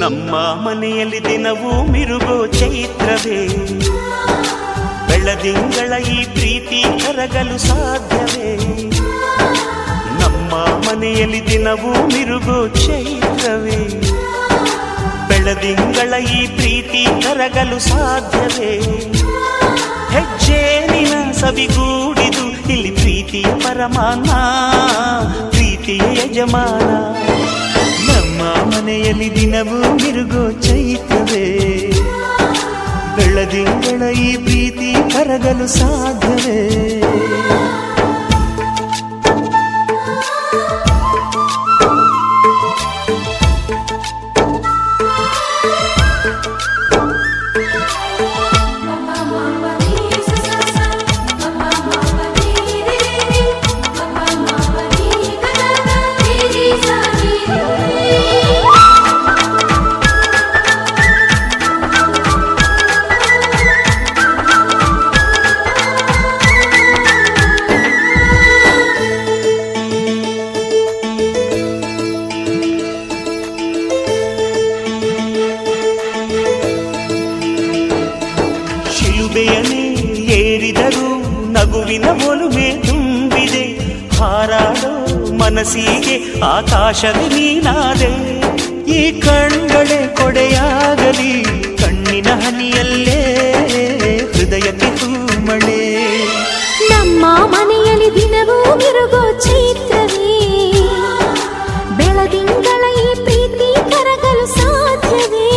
ನಮ್ಮ ಮನೆಯಲ್ಲಿ ದಿನವೂ ಮಿರುಗೋ ಚೈತ್ರವೇ ಬೆಳದಿಂಗಳ ಈ ಪ್ರೀತಿ ಕರಗಲು ಸಾಧ್ಯವೇ ನಮ್ಮ ಮನೆಯಲ್ಲಿ ದಿನವೂ ಮಿರುಗೋ ಚೈತ್ರವೇ ಬೆಳದಿಂಗಳ ಈ ಪ್ರೀತಿ ಕರಗಲು ಸಾಧ್ಯವೇ ಹೆಜ್ಜೇನಿನ ಸವಿಗೂಡಿದು ಇಲ್ಲಿ ಪ್ರೀತಿಯ ಪರಮಾನ ಪ್ರೀತಿಯ ಯಜಮಾನ ನಮ್ಮ ಮನೆಯಲ್ಲಿ ದಿನವೂ ಮಿರುಗೋ ಚೈತ್ರವೇ ಬೆಳದಿಂಗಳ ಈ ಪ್ರೀತಿ ಕರಗಲು ಸಾಧ್ಯವೇ ಶಿಲುಬೆಯನೇ ಏರಿದರೂ ನಗುವಿನ ಒಲುಮೆ ತುಂಬಿದೆ ಹಾರಾಡೋ ಮನಸ್ಸಿಗೆ ಆಕಾಶವೇ ನೀನಾದೆ ಈ ಕಣ್ಗಳೇ ಕೊಡೆಯಾಗಲಿ ಕಣ್ಣಿನ ಹನಿಯಲ್ಲೇ ಹೃದಯಕ್ಕೆ ಹೂಮಳೆ ನಮ್ಮ ಮನೆಯಲ್ಲಿ ದಿನವೂ ಮಿರುಗೋ ಚೈತ್ರವೇ ಬೆಳದಿಂಗಳ ಈ ಪ್ರೀತಿ ಕರಗಲು ಸಾಧ್ಯವೇ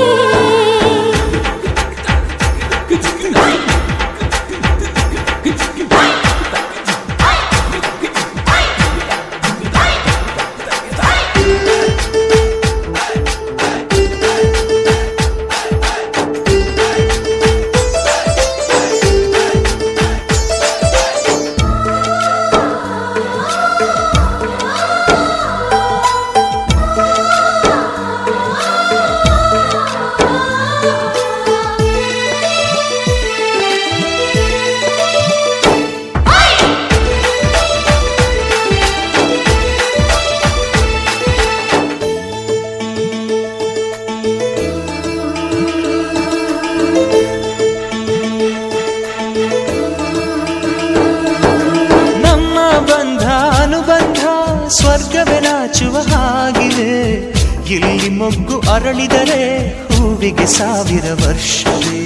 ನಮ್ಮ ಬಂಧ ಅನುಬಂಧ ಸ್ವರ್ಗವೇ ನಾಚುವ ಹಾಗಿವೆ ಇಲ್ಲಿ ಮೊಗ್ಗು ಅರಳಿದರೆ ಹೂವಿಗೆ ಸಾವಿರ ವರ್ಷವೇ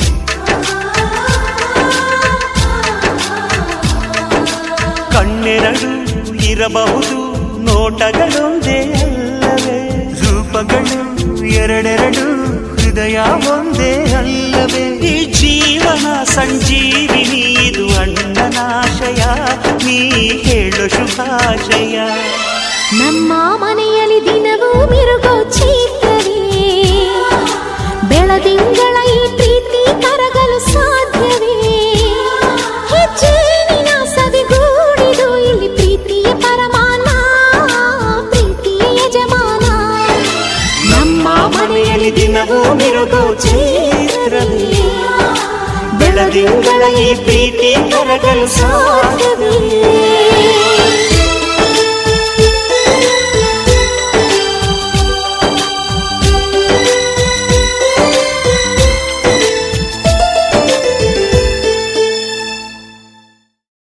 ಕಣ್ಣೆರಡು ಇರಬಹುದು ನೋಟಗಳೊಂದೇ ಅಲ್ಲವೇ ರೂಪಗಳು ಎರಡೆರಡು ಹೃದಯ ಒಂದೇ ಅಲ್ಲವೇ ಈ ಜೀವನ ಸಂಜೀವಿನಿ ಇದು ಅಣ್ಣನಾಶಯ ನೀ ಹೇಳು ಶುಭಾಶಯ ನಮ್ಮ ಮನೆಯಲ್ಲಿ ದಿನವೂ ಮಿರುಗೋ ಚೈತ್ರವೇ ಬೆಳದಿಂಗಳ ಈ ಪ್ರೀತಿ ಕರಗಲು ಸಾಧ್ಯವೇ ಹೆಜ್ಜೇನಿನ ಸವಿಗೂಡಿದು ಇಲ್ಲಿ ಪ್ರೀತಿಯ ಪರಮಾನ ಪ್ರೀತಿಯ ಯಜಮಾನ ನಮ್ಮ ಮನೆಯಲ್ಲಿ ದಿನವೂ ಮಿರುಗೋ ಚೈತ್ರವೇ ಬೆಳದಿಂಗಳ ಈ ಪ್ರೀತಿ ಕರಗಲು ಸಾಧ್ಯವೇ